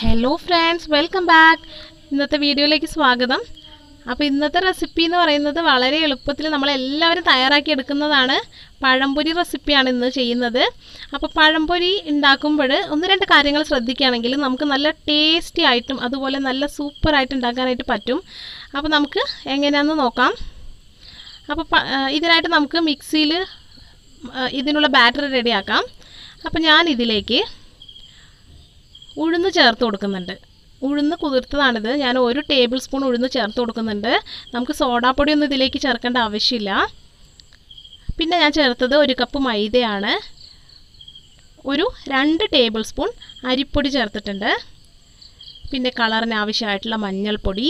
hello friends welcome back ഇന്നത്തെ വീഡിയോയിലേക്ക് സ്വാഗതം അപ്പോൾ ഇന്നത്തെ റെസിപ്പി എന്ന് പറയുന്നത് വളരെ എളുപ്പത്തിൽ നമ്മളെല്ലാവരും തയ്യാറാക്കി എടുക്കുന്നതാണ് പഴംപൊരി റെസിപ്പിയാണ് ഇന്ന് ചെയ്യുന്നത് അപ്പോൾ പഴംപൊരി ഉണ്ടാക്കുമ്പോൾ ഒന്ന് രണ്ട് കാര്യങ്ങൾ ശ്രദ്ധിക്കുകയാണെങ്കിൽ നമുക്ക് നല്ല ടേസ്റ്റി ആയിട്ടും അതുപോലെ നല്ല സൂപ്പറായിട്ട് ഉണ്ടാക്കാനായിട്ട് പറ്റും അപ്പോൾ നമുക്ക് എങ്ങനെയാണെന്ന് നോക്കാം അപ്പോൾ പ- ആ, ഇതിനായിട്ട് നമുക്ക് മിക്സിയിൽ ഇതിനുള്ള ബാറ്ററി റെഡിയാക്കാം അപ്പോൾ ഞാൻ ഇതിലേക്ക് ഉഴുന്ന് ചേർത്ത് കൊടുക്കുന്നുണ്ട് ഉഴുന്ന് കുതിർത്തതാണിത് ഞാൻ ഒരു ടേബിൾ സ്പൂൺ ഉഴുന്ന് ചേർത്ത് കൊടുക്കുന്നുണ്ട് നമുക്ക് സോഡാപ്പൊടി ഒന്നും ഇതിലേക്ക് ചേർക്കേണ്ട ആവശ്യമില്ല പിന്നെ ഞാൻ ചേർത്തത് ഒരു കപ്പ് മൈദയാണ് ഒരു രണ്ട് ടേബിൾ സ്പൂൺ അരിപ്പൊടി ചേർത്തിട്ടുണ്ട് പിന്നെ കളറിന് ആവശ്യമായിട്ടുള്ള മഞ്ഞൾപ്പൊടി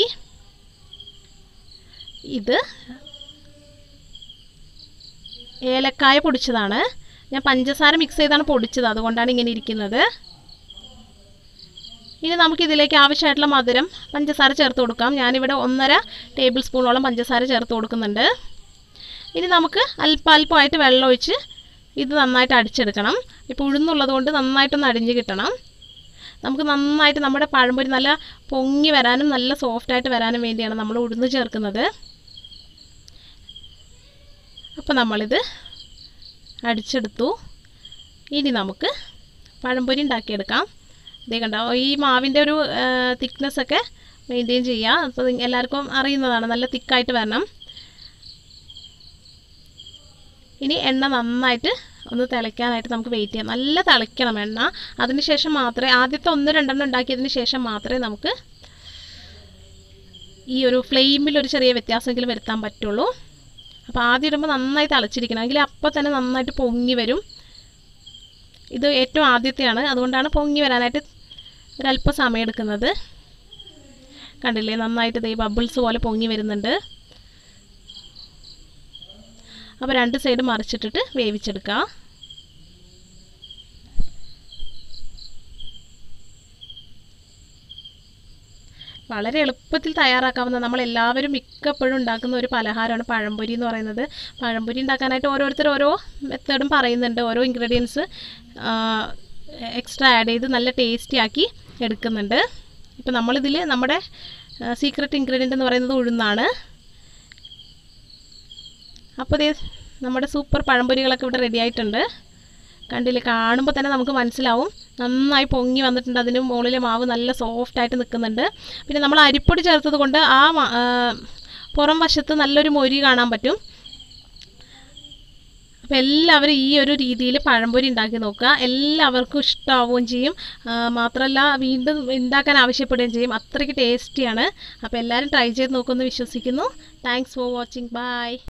ഇത് ഏലക്കായ പൊടിച്ചതാണ് ഞാൻ പഞ്ചസാര മിക്സ് ചെയ്താണ് പൊടിച്ചത് അതുകൊണ്ടാണ് ഇങ്ങനെ ഇരിക്കുന്നത് ഇനി നമുക്ക് ഇതിലേക്ക് ആവശ്യമായിട്ടുള്ള മധുരം പഞ്ചസാര ചേർത്ത് കൊടുക്കാം ഞാനിവിടെ ഒന്നര ടേബിൾ സ്പൂണോളം പഞ്ചസാര ചേർത്ത് കൊടുക്കുന്നുണ്ട് ഇനി നമുക്ക് അല്പാൽപ്പമായിട്ട് വെള്ളം ഒഴിച്ച് ഇത് നന്നായിട്ട് അടിച്ചെടുക്കണം ഇപ്പോൾ ഉഴുന്നുള്ളത് കൊണ്ട് നന്നായിട്ടൊന്ന് അടിഞ്ഞ് കിട്ടണം നമുക്ക് നന്നായിട്ട് നമ്മുടെ പഴംപൊരി നല്ല പൊങ്ങി വരാനും നല്ല സോഫ്റ്റായിട്ട് വരാനും വേണ്ടിയാണ് നമ്മൾ ഉഴുന്ന് ചേർക്കുന്നത് അപ്പോൾ നമ്മളിത് അടിച്ചെടുത്തു ഇനി നമുക്ക് പഴംപൊരി ഉണ്ടാക്കിയെടുക്കാം ഇതേ കണ്ടോ ഈ മാവിൻ്റെ ഒരു തിക്നെസ് ഒക്കെ മെയിൻറ്റെയിൻ ചെയ്യുക അപ്പോൾ നിങ്ങ- എല്ലാവർക്കും അറിയുന്നതാണ് നല്ല തിക്കായിട്ട് വരണം ഇനി എണ്ണ നന്നായിട്ട് ഒന്ന് തിളയ്ക്കാനായിട്ട് നമുക്ക് വെയിറ്റ് ചെയ്യാം നല്ല തിളയ്ക്കണം എണ്ണ അതിന് ശേഷം മാത്രമേ ആദ്യത്തെ ഒന്ന് രണ്ടെണ്ണം ഉണ്ടാക്കിയതിന് ശേഷം മാത്രമേ നമുക്ക് ഈ ഒരു ഫ്ലെയിമിൽ ഒരു ചെറിയ വ്യത്യാസമെങ്കിലും വരുത്താൻ പറ്റുള്ളൂ അപ്പോൾ ആദ്യം ഇടുമ്പോൾ നന്നായി തിളച്ചിരിക്കണം എങ്കിൽ അപ്പോൾ തന്നെ നന്നായിട്ട് പൊങ്ങി വരും ഇത് ഏറ്റവും ആദ്യത്തെയാണ് അതുകൊണ്ടാണ് പൊങ്ങി വരാനായിട്ട് ഒരല്പം സമയം എടുക്കുന്നത് കണ്ടില്ലേ നന്നായിട്ട് ദേ ബബിൾസ് പോലെ പൊങ്ങി വരുന്നുണ്ട് അപ്പോൾ രണ്ട് സൈഡ് മറിച്ചിട്ടിട്ട് വേവിച്ചെടുക്കുക വളരെ എളുപ്പത്തിൽ തയ്യാറാക്കാവുന്ന നമ്മൾ എല്ലാവരും മിക്കപ്പോഴും ഉണ്ടാക്കുന്ന ഒരു പലഹാരമാണ് പഴംപൊരി എന്ന് പറയുന്നത് പഴംപൊരി ഉണ്ടാക്കാനായിട്ട് ഓരോരുത്തർ ഓരോ മെത്തേഡും പറയുന്നുണ്ട് ഓരോ ഇൻഗ്രീഡിയൻസ് എക്സ്ട്രാ ആഡ് ചെയ്ത് നല്ല ടേസ്റ്റി ആക്കി എടുക്കുന്നുണ്ട് ഇപ്പോൾ നമ്മളിതിൽ നമ്മുടെ സീക്രട്ട് ഇൻഗ്രീഡിയൻ്റ് എന്ന് പറയുന്നത് ഉഴുന്നാണ് അപ്പോൾ ദേ നമ്മുടെ സൂപ്പർ പഴംപൊരികളൊക്കെ ഇവിടെ റെഡി ആയിട്ടുണ്ട് കണ്ടില്ലേ കാണുമ്പോൾ തന്നെ നമുക്ക് മനസ്സിലാവും നന്നായി പൊങ്ങി വന്നിട്ടുണ്ട് അതിന് മുകളിലെ മാവ് നല്ല സോഫ്റ്റ് ആയിട്ട് നിൽക്കുന്നുണ്ട് പിന്നെ നമ്മൾ അരിപ്പൊടി ചേർത്തത് കൊണ്ട് ആ മ- ആ, പുറം വശത്ത് നല്ലൊരു മൊരി കാണാൻ പറ്റും അപ്പോൾ എല്ലാവരും ഈ ഒരു രീതിയിൽ പഴംപൊരി ഉണ്ടാക്കി നോക്കുക എല്ലാവർക്കും ഇഷ്ടമാവുകയും ചെയ്യും ആ, മാത്രമല്ല വീണ്ടും ഉണ്ടാക്കാൻ ആവശ്യപ്പെടുകയും ചെയ്യും അത്രയ്ക്ക് ടേസ്റ്റിയാണ് അപ്പോൾ എല്ലാവരും ട്രൈ ചെയ്ത് നോക്കുമെന്ന് വിശ്വസിക്കുന്നു താങ്ക്സ് ഫോർ വാച്ചിങ് ബൈ